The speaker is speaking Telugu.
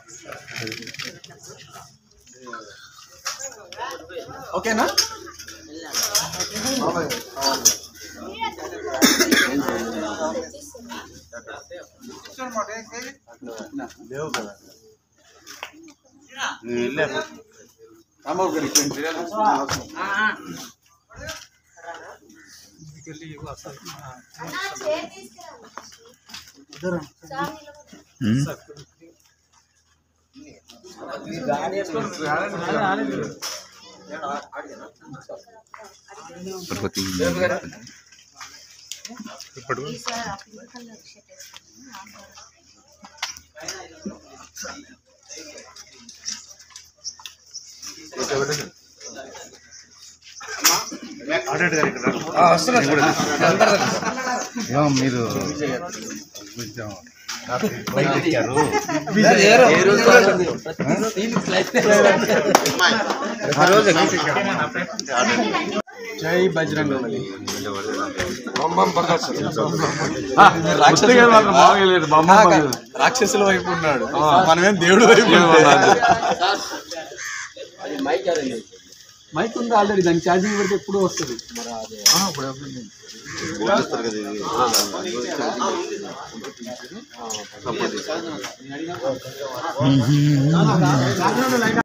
ఓకేనా లేవు కదా నేను వెళ్ళాను రాంబాబు గారు ఇటువంటి ఈసారి ఆ పింక్ కలర్ షర్ట్ వేసుకున్నాను ఆ కలర్. ఆడిట్ గారు ఇక్కడ ఏమో మీరు కొంచెం బయట ఎక్కారు ఆ రోజు జై బజరంగ బలి రాక్షసుల వైపు ఉన్నాడు మనమేం దేవుడు వైపు మైక్ ఉందా ఆల్రెడీ దానికి ఛార్జింగ్ పెడితే ఎప్పుడు వస్తుంది చేస్తారు కదా ఇది